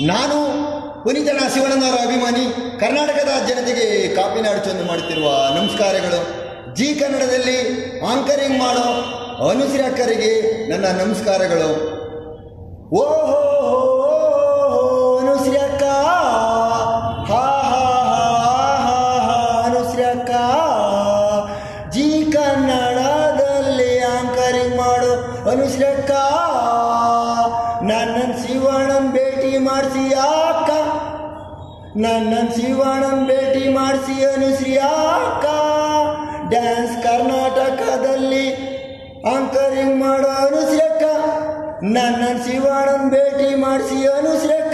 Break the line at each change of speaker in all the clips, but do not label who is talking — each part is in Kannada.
ನಾನು ಪುನೀತನ ಶಿವಣ್ಣನವರ ಅಭಿಮಾನಿ ಕರ್ನಾಟಕದ ಜನತೆಗೆ ಕಾಪಿನಾಡು ಚಂದು ಮಾಡುತ್ತಿರುವ ನಮಸ್ಕಾರಗಳು ಜಿ ಕನ್ನಡದಲ್ಲಿ ಆಂಕರಿಂಗ್ ಮಾಡೋ ಅನುಶ್ರೀ ಅಕ್ಕರಿಗೆ ನನ್ನ ನಮಸ್ಕಾರಗಳು ಓಹೋ ಅನುಶ್ರೀ ಅಕ್ಕ ಹಾ ಹಾ ಹಾ ಹಾ ಅನುಶ್ರೀ ಅಕ್ಕ ಜಿ ಕನ್ನಡದಲ್ಲಿ ಆಂಕರಿಂಗ್ ಮಾಡು ಅನುಶ್ರೀ ಅಕ್ಕ ನನ್ನ ಶಿವಣ್ಣನ್ ಭೇಟಿ ಮಾಡಿಸಿ ಅಕ್ಕ ನನ್ನ ಶಿವಣ್ಣನ್ ಭೇಟಿ ಮಾಡಿಸಿ ಅನುಶ್ರೀ ಅಕ್ಕ ಡ್ಯಾನ್ಸ್ ಕರ್ನಾಟಕದಲ್ಲಿ ಆಂಕರಿಂಗ್ ಮಾಡೋ ಅನುಶ್ರೀ ಅಕ್ಕ ನನ್ನ ಶಿವಣ್ಣನ್ ಭೇಟಿ ಮಾಡಿಸಿ ಅನುಶ್ರೀ ಅಕ್ಕ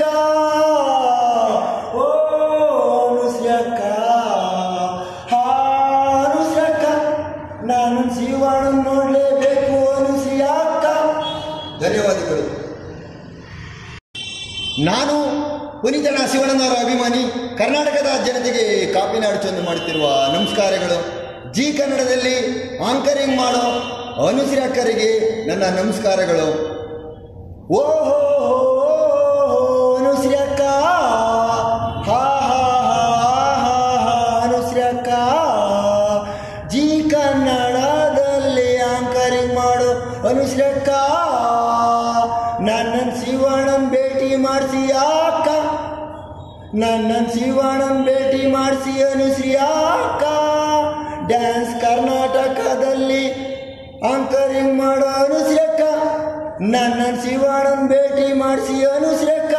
ಓ ಅನುಶ್ರೀ ಅಕ್ಕ ಹಾ ಅನುಶ್ರೀ ಅಕ್ಕ ನಾನು ಶಿವಣ್ಣನ್ ನೋಡಲೇಬೇಕು ಅನುಶ್ರೀ ಅಕ್ಕ ಧನ್ಯವಾದಗಳು ನಾನು ಪುನೀತನ ಶಿವಣ್ಣನವರ ಅಭಿಮಾನಿ ಕರ್ನಾಟಕದ ಜನತೆಗೆ ಕಾಪಿನಾಡು ಚಂದು ಮಾಡುತ್ತಿರುವ ನಮಸ್ಕಾರಗಳು ಜಿ ಕನ್ನಡದಲ್ಲಿ ಆಂಕರಿಂಗ್ ಮಾಡೋ ಅನುಶ್ರೀ ಅಕ್ಕರಿಗೆ ನನ್ನ ನಮಸ್ಕಾರಗಳು ಓಹೋ ಅನುಶ್ರೀ ಅಕ್ಕ ಹಾ ಹಾ ಹಾ ಹಾ ಅನುಶ್ರೀ ಅಕ್ಕ ಜಿ ಕನ್ನಡದಲ್ಲಿ ಆಂಕರಿಂಗ್ ಮಾಡು ಅನುಶ್ರೀ ಅಕ್ಕ ನನ್ನ ಶಿವಣ್ಣನ್ ಭೇಟಿ ಮಾಡಿಸಿ ಅಕ್ಕ ನನ್ನ ಶಿವಣ್ಣನ್ ಭೇಟಿ ಮಾಡಿಸಿ ಅನುಶ್ರೀ ಅಕ್ಕ ಡ್ಯಾನ್ಸ್ ಕರ್ನಾಟಕದಲ್ಲಿ ಆಂಕರಿಂಗ್ ಮಾಡೋ ಅನುಶ್ರೀ ಅಕ್ಕ ನನ್ನ ಶಿವಣ್ಣನ್ ಭೇಟಿ ಮಾಡಿಸಿ ಅನುಶ್ರೀ ಅಕ್ಕ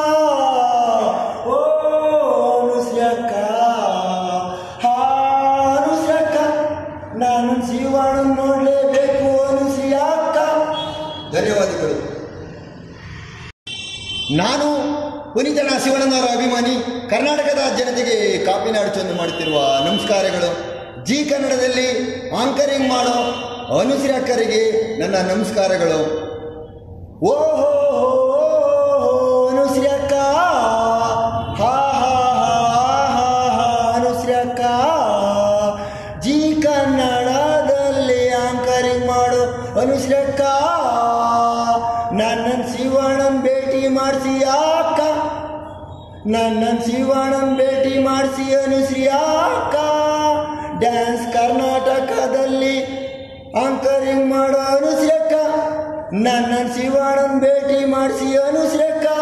ಓ ಅನುಶ್ರೀ ಅಕ್ಕ ಹಾ ಅನುಶ್ರೀ ಅಕ್ಕ ನಾನು ಶಿವಣ್ಣನ್ ನೋಡಲೇಬೇಕು ಅನುಶ್ರೀ ಅಕ್ಕ ಧನ್ಯವಾದಗಳು ನಾನು ಪುನೀತನ ಶಿವಣ್ಣನವರ ಅಭಿಮಾನಿ ಕರ್ನಾಟಕದ ಜನತೆಗೆ ಕಾಪಿನಾಡು ಚಂದು ಮಾಡುತ್ತಿರುವ ನಮಸ್ಕಾರಗಳು ಜಿ ಕನ್ನಡದಲ್ಲಿ ಆಂಕರಿಂಗ್ ಮಾಡೋ ಅನುಶ್ರೀ ಅಕ್ಕರಿಗೆ ನನ್ನ ನಮಸ್ಕಾರಗಳು ಓಹೋ ಅನುಶ್ರೀ ಅಕ್ಕ ಹಾ ಹಾ ಹಾ ಹಾ ಅನುಶ್ರೀ ಅಕ್ಕ ಜಿ ಕನ್ನಡದಲ್ಲಿ ಆಂಕರಿಂಗ್ ಮಾಡು ಅನುಶ್ರೀ ಅಕ್ಕ ನನ್ನ ಶಿವಣ್ಣನ್ ಭೇಟಿ ಮಾಡಿಸಿ ಅಕ್ಕ ನನ್ನ ಶಿವಣ್ಣನ್ ಭೇಟಿ ಮಾಡಿಸಿ ಅನುಶ್ರೀ ಅಕ್ಕ ಡ್ಯಾನ್ಸ್ ಕರ್ನಾಟಕದಲ್ಲಿ ಆಂಕರಿಂಗ್ ಮಾಡೋ ಅನುಶ್ರೀ ಅಕ್ಕ ನನ್ನ ಶಿವಣ್ಣನ್ ಭೇಟಿ ಮಾಡಿಸಿ ಅನುಶ್ರೀ ಅಕ್ಕ